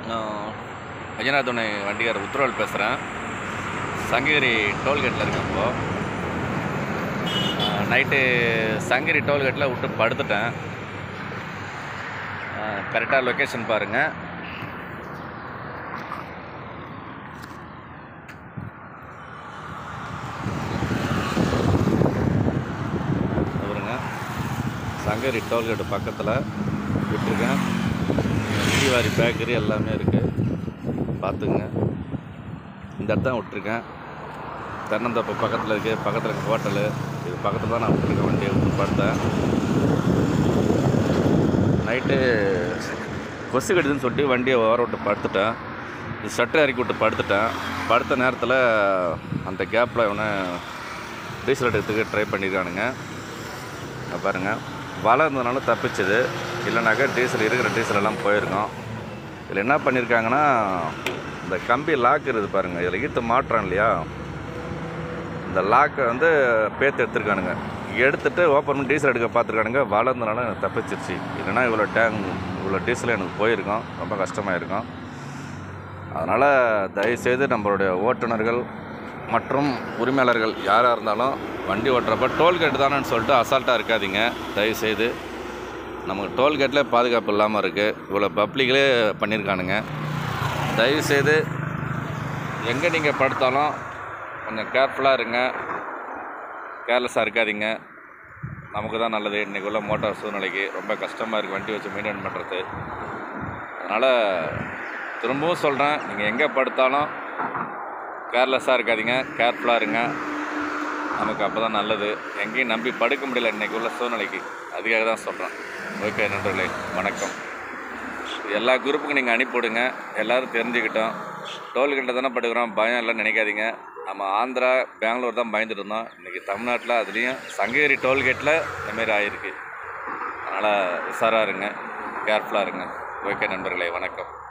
நான் அஜனா துணை வண்டிகார் உத்தரவால் பேசுகிறேன் சங்ககிரி டோல்கேட்டில் இருக்கேன் இப்போது நைட்டு சங்ககிரி டோல்கேட்டில் விட்டு படுத்துட்டேன் கரெக்டாக லொக்கேஷன் பாருங்கள் பாருங்க சங்ககிரி டோல்கேட் பக்கத்தில் விட்டுருக்கேன் தீவாரி பேக்கரி எல்லாமே இருக்குது பார்த்துங்க இந்த இடத்தான் விட்டுருக்கேன் தென்னந்தோப்பு பக்கத்தில் இருக்குது பக்கத்தில் இருக்க ஹோட்டலு இது பக்கத்தில் தான் நான் விட்டுருக்கேன் வண்டியை விட்டு படுத்தேன் நைட்டு கொசு கடிதுன்னு சொல்லிட்டு வண்டியை ஓர விட்டு படுத்துட்டேன் இது ஷட்டர் இறக்கி விட்டு படுத்துட்டேன் படுத்த நேரத்தில் அந்த கேப்பில் இவனை டீசல் எடுக்கிறதுக்கு ட்ரை பண்ணியிருக்கானுங்க இங்க பாருங்க வலை இருந்ததுனால தப்பிச்சது இல்லைனாக்கா டீசல் இருக்கிற டீசல் எல்லாம் போயிருக்கோம் இதில் என்ன பண்ணியிருக்காங்கன்னா இந்த கம்பி லாக் இருக்குது பாருங்கள் இதில் ஈத்து மாட்டுறோம் இல்லையா இந்த லாக்கை வந்து பேத்து எடுத்துருக்கானுங்க எடுத்துட்டு ஓப்பன் பண்ணி டீசல் எடுக்க பார்த்துருக்கானுங்க வலை இருந்தனால எனக்கு தப்பிச்சிருச்சு இல்லைன்னா இவ்வளோ டேங்க் இவ்வளோ டீசல் எனக்கு போயிருக்கும் ரொம்ப கஷ்டமாக இருக்கும் அதனால் தயவுசெய்து நம்மளுடைய ஓட்டுநர்கள் மற்றும் உரிமையாளர்கள் யாராக இருந்தாலும் வண்டி ஓட்டுறப்ப டோல்கேட் தானேன்னு சொல்லிட்டு அசால்ட்டாக இருக்காதீங்க தயவுசெய்து நமக்கு டோல்கேட்டில் பாதுகாப்பு இல்லாமல் இருக்குது இவ்வளோ பப்ளிக்களே பண்ணியிருக்கானுங்க தயவுசெய்து எங்கே நீங்கள் படுத்தாலும் கொஞ்சம் கேர்ஃபுல்லாக இருங்க கேர்லெஸ்ஸாக இருக்காதீங்க நமக்கு தான் நல்லது இன்றைக்கி உள்ள மோட்டார் சூழ்நிலைக்கு ரொம்ப கஷ்டமாக இருக்குது வண்டி வச்சு மெயின்டைன் பண்ணுறது அதனால் திரும்பவும் சொல்கிறேன் நீங்கள் எங்கே படுத்தாலும் கேர்லெஸ்ஸாக இருக்காதீங்க கேர்ஃபுல்லாக இருங்க நமக்கு அப்போ தான் நல்லது எங்கேயும் நம்பி படுக்க முடியல இன்றைக்கி உள்ள சூழ்நிலைக்கு அதுக்காக தான் சொல்கிறேன் ஓகே நண்பர்களே வணக்கம் இது எல்லா குரூப்புக்கும் நீங்கள் அனுப்பிவிடுங்க எல்லோரும் தெரிஞ்சுக்கிட்டோம் டோல்கேட்டில் தானே படுக்கிறோம் பயம் இல்லைன்னு நினைக்காதீங்க நம்ம ஆந்திரா பெங்களூர் தான் பயந்துட்டு இருந்தோம் இன்றைக்கி தமிழ்நாட்டில் அதுலேயும் சங்ககிரி டோல்கேட்டில் இந்தமாரி ஆகிருக்கு அதனால் உஷாராக இருங்க கேர்ஃபுல்லாக இருங்க ஓகே நண்பர்களே வணக்கம்